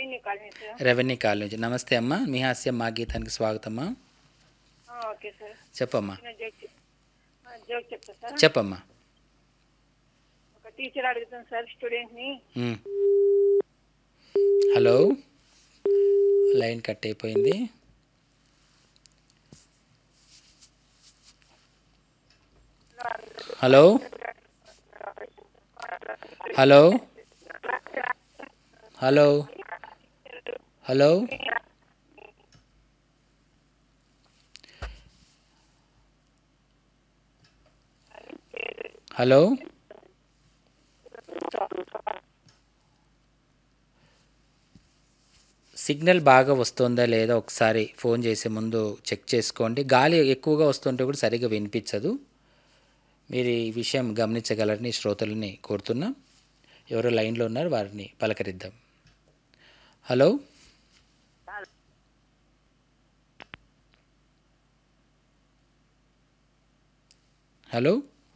Revenue colony sir revenue colony నుంచి నమస్తే అమ్మా మీ హాస్యం మా గీతానికి స్వాగతమ్మా ఆ, ఓకే సార్ చెప్పమ్మా చిన్న జోక్ చెప్- ఆ, జోక్ చెప్తా సార్ చెప్పమ్మా ఒక టీచర్ అడుగుతాను సార్ స్టూడెంట్ని మ్. హలో లైన్ కట్ అయిపోయింది hello hello hello hello hello signal బాగా వస్తుందా లేదా ఒకసారి ఫోన్ చేసే ముందు చెక్ చేసుకోండి గాలి ఎక్కువగా వస్తుంటే కూడా సరిగ్గా వినిపించదు మీరు ఈ విషయం గమనించగలరని శ్రోతలని కోరుతున్నా ఎవరో లైన్లో ఉన్నారు వారిని పలకరిద్దాం హలో హలో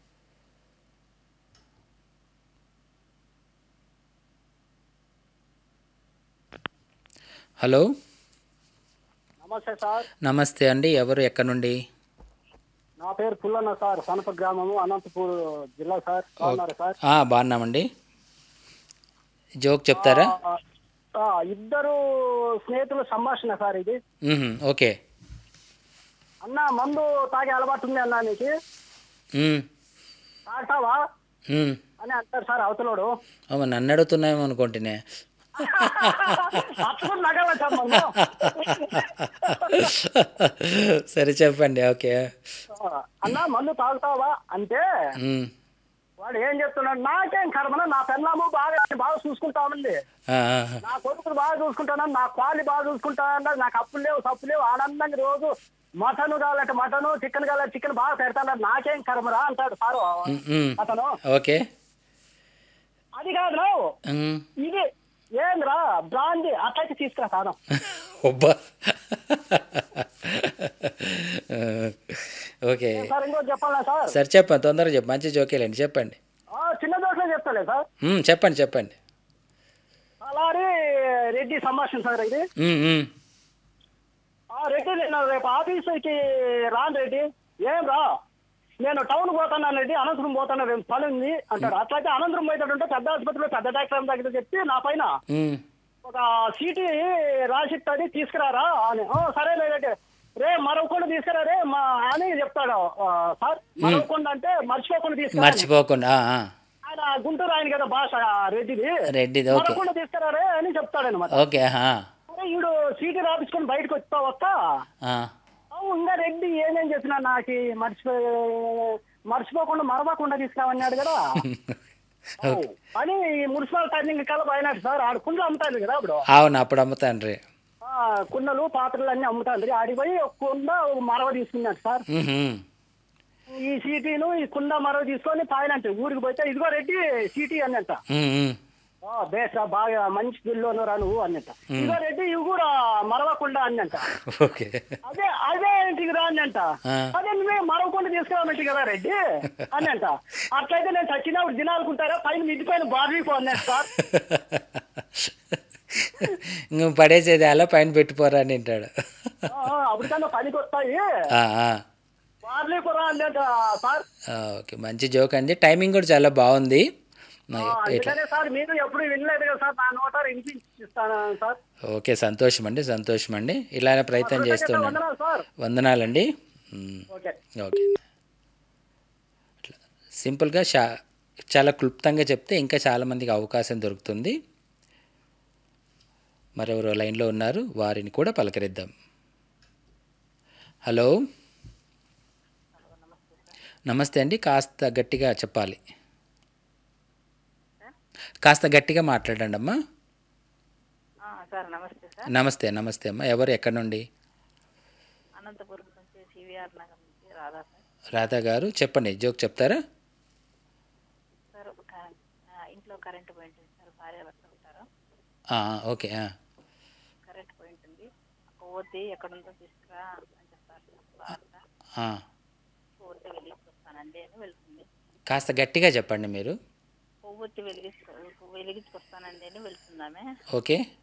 హలో నమస్తే సార్ నమస్తే అండి ఎవరు ఎక్కడి నుండి నా పేరు పుల్లన్న సార్ సనప గ్రామము అనంతపూర్ జిల్లా సార్ బాగున్నారు సార్ ఆ, బాగున్నామండి జోక్ చెప్తారా ఆ, ఆ, ఇద్దరు స్నేహితుల సంభాషణ సార్ ఇది మ్మ్, ఓకే అన్న మందు తాగే అలవాటు ఉంది అన్న నీకు మ్మ్, తాగుతావా మ్మ్. అని అంటారు సార్ అవతలోడు అమ్మ నన్ను అడుగుతున్నాయేమో అనుకుంటేనే అప్పుడు నగల సార్ మందు సరే చెప్పండి ఓకే ఆ, అన్న మందు తాగుతావా అంటే మ్మ్. వాడు ఏం చెప్తున్నాడు నాకేం కర్మన నా పెళ్ళాము బాగా బాగా చూసుకుంటామండి ఆ, ఆ, నా కొడుకులు బాగా చూసుకుంటాను నా క్వాలి బాగా చూసుకుంటాను నాకు అప్పులు లేవు తప్పులు లేవు ఆనందంగా రోజు మటన్ కావాలంటే మటన్ చికెన్ కావాలంటే చికెన్ బాగా పెడతాను నాకేం కర్మరా అంటాడు సారు మ్మ్, మ్మ్. అతను ఓకే అది కాదు రావు మ్మ్. ఇది ఏంద్రా బ్రాంది అట్లయితే తీసుకురా సారు ఒబ్బా ఆ, ఓకే సార్ ఇంకోటి చెప్పాలా సార్ సరే చెప్పండి తొందరగా చెప్పు మంచి జోకేలేండి చెప్పండి ఆ, చిన్న దోశలో చెప్తాలే సార్ మ్మ్, చెప్పండి చెప్పండి అలాగే రెడ్డి సంభాషణ సార్ ఇది మ్మ్, మ్మ్. ఆ రెడ్డి నేను రేపు ఆఫీస్కి రాను రెడ్డి ఏం రా నేను టౌన్ పోతాను రెడ్డి అనంతపురం పోతాను రేపు పని ఉంది అంటాడు అట్లయితే అనంతపురం పోయేటట్టుంటే పెద్ద ఆసుపత్రిలో పెద్ద డాక్టర్ దగ్గర చెప్పి నా పైన మ్మ్. ఒక సీటీ రాసిస్తుంది తీసుకురారా అని "ఓ, సరే రెడ్డి రే మరవకుండా తీసుకురా రే మా అని చెప్తాడు ఆ, సార్ మరవకుండా అంటే మర్చిపోకుండా తీసుకురా అని. మర్చిపోకుండా ఆ, ఆ. ఆయన గుంటూరు ఆయన కదా భాష రెడ్డిది రెడ్డిది ఓకే మరవకుండా తీసుకురా రే అని చెప్తాడు అనమాట ఓకే ఆ, అరే ఈడు సీటీ రాపించుకొని బయటకు వస్తా వస్తా ఆ. అవును ఇంకా రెడ్డి ఏమేం చేసినా నాకు మర్చిపో మర్చిపోకుండా మరవకుండా తీసుకురావన్నాడు కదా అవు. అని ఈ మున్సిపల్ టర్నింగ్ కలప అయినట్టు సార్ ఆడు కుండలు అమ్ముతాడు కదా అప్పుడు అవును అప్పుడు అమ్ముతాండ్రి ఆ, కుండలు పాత్రలు అన్ని అమ్ముతాండ్రి ఆడికి పోయి ఒక కుండ ఒక మరవ తీసుకున్నాడు సార్ మ్మ్. ఈ సీటీను ఈ కుండ మరవ తీసుకొని పాయనంట ఊరికి పోతే ఇదిగో రెడ్డి సీటీ అన్నట్ట మ్మ్, మ్మ్. ఆ, బేసా బాగా మంచి పిల్లోను రా నువ్వు అన్నట్ట ఇదిగో రెడ్డి ఇవి కూడా మరవకుండా అన్నట్ట ఓకే అదే అదే ఇంటికి రా అన్నంట ఆ. అదే నువ్వే మరవకుండా తీసుకురామంటే కదా రెడ్డి అన్నంట అట్లయితే నేను చచ్చినప్పుడు దినాలకుంటారా పైన మిద్ది పైన బార్లీపో అన్నాడు సార్ ఇంక పడేసేది అలా పైన పెట్టిపోరా అని వింటాడు ఆ, ఆ, అప్పటికన్నా పనికి వస్తాయి ఆ, ఆ. బార్లీపోరా అన్నట్ట సార్ ఆ, ఓకే మంచి జోక్ అండి టైమింగ్ కూడా చాలా బాగుంది ఆ, మరి ఇట్లా అందుకనే సార్ మీరు ఎప్పుడు వినలేదు కదా సార్ నా నోట వినిపిస్తాను సార్ ఓకే సంతోషం అండి సంతోషం అండి ఇలానే ప్రయత్నం చేస్తున్నాను వందనాలు సార్ వందనాలండి మ్మ్. ఓకే ఓకే అట్లా సింపుల్గా షా చాలా క్లుప్తంగా చెప్తే ఇంకా చాలామందికి అవకాశం దొరుకుతుంది మరెవరో లైన్లో ఉన్నారు వారిని కూడా పలకరిద్దాం హలో నమస్తే అండి కాస్త గట్టిగా చెప్పాలి కాస్త గట్టిగా మాట్లాడండి అమ్మా సార్ నమస్తే సార్ నమస్తే నమస్తే అమ్మా ఎవరు ఎక్కడి నుండి అనంతపురం నుంచి సివిఆర్ నగర్ నుంచి రాధా సార్ రాధా గారు చెప్పండి జోక్ చెప్తారా సార్ ఒక ఆ, ఇంట్లో కరెంటు పోయింది సార్ భార్య భర్త ఉంటారు ఆ, ఓకే ఆ. కరెంట్ పోయింటుంది పోతే ఎక్కడుందో తీసుకురా అని చెప్తారు భార్య ఆ. పోతే వెలిగించుకొస్తానండి అని వెళ్తుంది కాస్త గట్టిగా చెప్పండి మీరు కొవ్వొత్తి వెలిగించుకో వెలిగించుకొస్తానండి అని వెళ్తుందామే ఓకే